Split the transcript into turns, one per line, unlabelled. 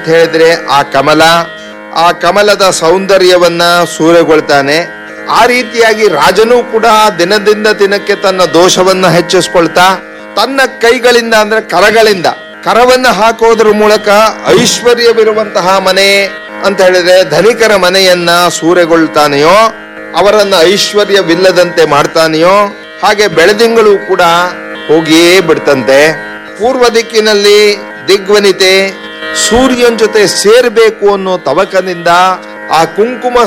ಅಂತ ಹೇಳಿದ್ರೆ ಆ ಕಮಲ ಆ ಕಮಲದ ಸೌಂದರ್ಯವನ್ನ ಸೂರೆಗೊಳ್ತಾನೆ ಆ ರೀತಿಯಾಗಿ ರಾಜನೂ ಕೂಡ ದಿನದಿಂದ ದಿನಕ್ಕೆ ತನ್ನ ದೋಷವನ್ನ ಹೆಚ್ಚಿಸ್ಕೊಳ್ತಾ ತನ್ನ ಕೈಗಳಿಂದ ಅಂದ್ರೆ ಕರಗಳಿಂದ ಕರವನ್ನ ಹಾಕೋದ್ರ ಮೂಲಕ ಐಶ್ವರ್ಯವಿರುವಂತಹ ಮನೆ ಅಂತ ಹೇಳಿದ್ರೆ ಧನಿಕರ ಮನೆಯನ್ನ ಸೂರೆಗೊಳ್ತಾನೆಯೋ ಅವರನ್ನ ಐಶ್ವರ್ಯವಿಲ್ಲದಂತೆ ಮಾಡ್ತಾನೆಯೋ ಹಾಗೆ ಬೆಳದಿಂಗಳು ಕೂಡ ಹೋಗಿಯೇ ಬಿಡ್ತಂತೆ ಪೂರ್ವ ದಿಕ್ಕಿನಲ್ಲಿ ದಿಗ್ವನಿತೆ ಸೂರ್ಯನ ಜೊತೆ ಸೇರ್ಬೇಕು ಅನ್ನೋ ತವಕದಿಂದ ಆ ಕುಂಕುಮ